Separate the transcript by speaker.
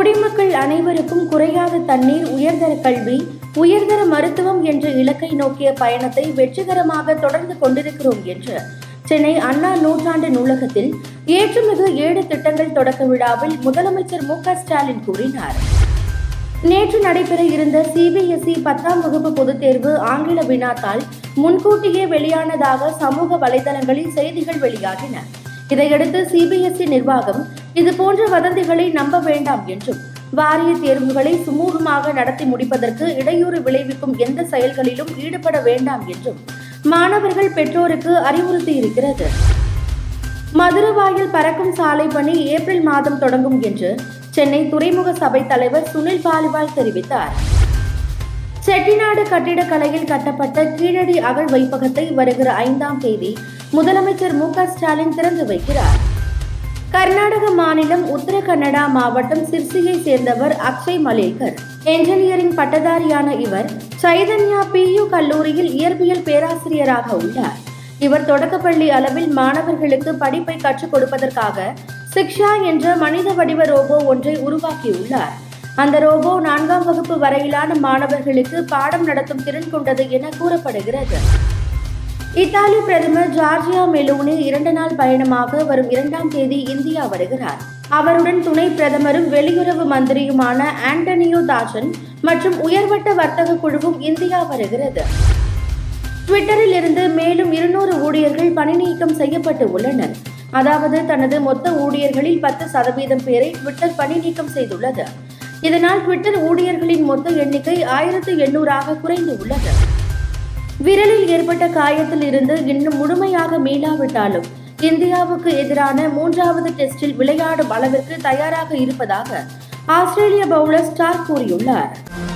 Speaker 1: குடிமக்கள் அனைவருக்கும் குறையாத தண்ணீர் உயர்தர கல்வி உயர்தர மருத்துவம் என்ற இலக்கை நோக்கிய பயணத்தை வெற்றிகரமாக தொடர்ந்து கொண்டிருக்கிறோம் என்று சென்னை அண்ணா நூற்றாண்டு நூலகத்தில் ஏற்றுமிகு ஏழு திட்டங்கள் தொடக்க விழாவில் முதலமைச்சர் மு க ஸ்டாலின் கூறினார் நேற்று நடைபெற இருந்த சிபிஎஸ்இ பத்தாம் வகுப்பு பொதுத் தேர்வு ஆங்கில வினாத்தாள் முன்கூட்டியே வெளியானதாக சமூக வலைதளங்களில் செய்திகள் வெளியாகின இதையடுத்து சிபிஎஸ்இ நிர்வாகம் இதுபோன்ற வதந்திகளை நம்ப வேண்டாம் என்றும் வாரிய தேர்வுகளை சுமூகமாக நடத்தி முடிப்பதற்கு இடையூறு விளைவிக்கும் எந்த செயல்களிலும் ஈடுபட வேண்டாம் என்றும் மாணவர்கள் பெற்றோருக்கு அறிவுறுத்தியிருக்கிறது மதுரவாயில் பறக்கும் சாலை பணி ஏப்ரல் மாதம் தொடங்கும் என்று சென்னை துறைமுக சபை தலைவர் சுனில் பாலிவால் தெரிவித்தார் செட்டிநாடு கட்டிடக்கலையில் கட்டப்பட்ட கீழடி அகழ் வைப்பகத்தை வருகிற ஐந்தாம் தேதி முதலமைச்சர் மு க ஸ்டாலின் திறந்து வைக்கிறார் கர்நாடக மாநிலம் உத்தர கன்னடா மாவட்டம் சிர்சியை சேர்ந்தவர் அக்ஷய் மலேக்கர் என்ஜினியரிங் பட்டதாரியான இவர் சைதன்யா பியு கல்லூரியில் இயற்பியல் பேராசிரியராக உள்ளார் இவர் தொடக்கப்பள்ளி அளவில் மாணவர்களுக்கு படிப்பை கற்றுக் கொடுப்பதற்காக சிக்ஷா என்ற மனித வடிவ ரோபோ ஒன்றை உருவாக்கியுள்ளார் அந்த ரோபோ நான்காம் வகுப்பு வரையிலான மாணவர்களுக்கு பாடம் நடத்தும் திறன் கொண்டது என கூறப்படுகிறது இத்தாலி பிரதமர் ஜார்ஜியா மெலோனி இரண்டு நாள் பயணமாக வரும் இரண்டாம் தேதி இந்தியா வருகிறார் அவருடன் துணை பிரதமரும் வெளியுறவு மந்திரியுமான ஆண்டனியோ தாஜன் மற்றும் உயர்வட்ட வர்த்தக குழுவும் இந்தியா வருகிறது ட்விட்டரில் இருந்து மேலும் இருநூறு ஊழியர்கள் பணி நீக்கம் செய்யப்பட்டு உள்ளனர் அதாவது தனது மொத்த ஊழியர்களில் பத்து சதவீதம் பேரை ட்விட்டர் பணி நீக்கம் செய்துள்ளது இதனால் ட்விட்டர் ஊழியர்களின் மொத்த எண்ணிக்கை ஆயிரத்து எண்ணூறாக குறைந்து உள்ளது விரலில் ஏற்பட்ட காயத்தில் இருந்து இன்னும் முழுமையாக மீளாவிட்டாலும் இந்தியாவுக்கு எதிரான மூன்றாவது டெஸ்டில் விளையாடும் அளவிற்கு தயாராக இருப்பதாக ஆஸ்திரேலிய பவுலர் ஸ்டார் கூறியுள்ளார்